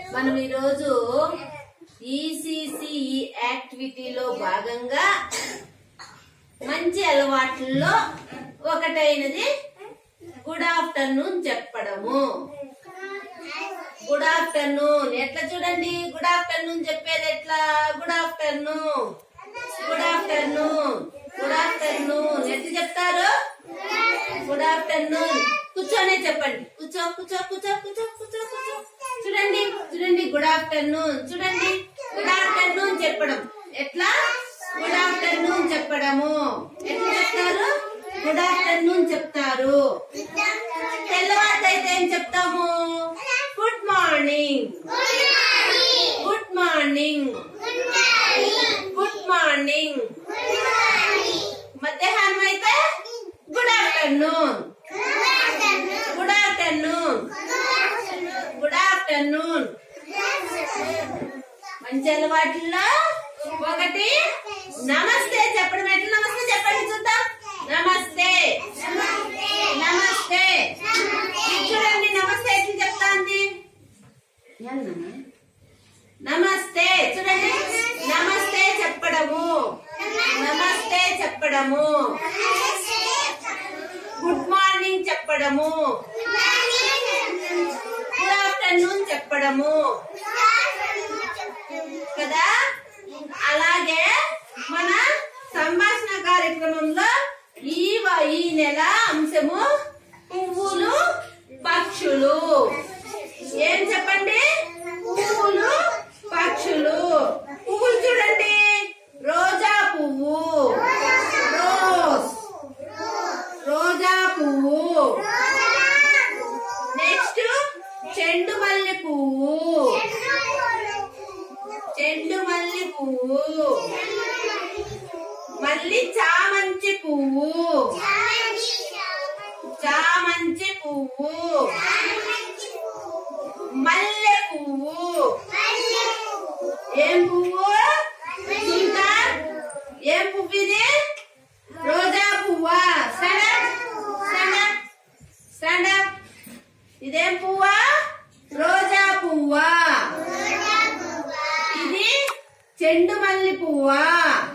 మనం ఈరోజు ఈసీసీ యాక్టివిటీలో భాగంగా మంచి అలవాట్లలో ఒకటైనది గుడ్ ఆఫ్టర్నూన్ చెప్పడము గుడ్ ఆఫ్టర్నూన్ ఎట్లా చూడండి గుడ్ ఆఫ్టర్నూన్ చెప్పేది ఎట్లా good afternoon good afternoon good afternoon ఎట్లా చెప్తారు గుడ్ ఆఫ్టర్నూన్ కూర్చోనే చెప్పండి కూర్చో కూర్చో కూర్చో కూర్చో కూర్చో కూర్చో చూడండి చూడండి గుడ్ ఆఫ్టర్నూన్ చూడండి గుడ్ ఆఫ్టర్నూన్ చెప్పడం ఎట్లా గుడ్ ఆఫ్టర్నూన్ చెప్పడము ఎట్లా చెప్తారు గుడ్ ఆఫ్టర్నూన్ చెప్తారు తెల్లవారితే ఏం చెప్తాము good morning good morning good morning మధ్యాహ్నం అయితే good afternoon good afternoon good afternoon మంచి అలవాట్లలో ఒకటి నమస్తే చెప్పడం ఎట్లా నమస్తే చెప్పండి చూద్దాం నమస్తే నమస్తే ఇది చూడండి నమస్తే ఎట్లా చెప్తాంది నమస్తే చూడండి నమస్తే చెప్పడము నమస్తే చెప్పడము గుడ్ మార్నింగ్ చెప్పడము గుడ్ ఆఫ్టర్నూన్ చెప్పడము కదా అలాగే మన సంభాషణ కార్యక్రమంలో ఈ వ- ఈ నెల అంశము పువ్వులు పక్షులు ఏం చెప్పండి పువ్వులు పక్షులు పువ్వులు చూడండి రోజా పువ్వు రోజ్ రోజా పువ్వు నెక్స్ట్ చెండు మల్లె పువ్వు చెండు మల్లి పువ్వు మళ్ళీ చామంతి పువ్వు చామంతి పువ్వు మల్లె పువ్వు ఏం పువ్వు సుల్తాన్ ఏం పువ్వు ఇది రోజా పువ్వా స్టాండ్ స్టాండ్ స్టాండ్ ఇదేం పువ్వా రోజా పువ్వా ఇది చెండు మల్లి పువ్వా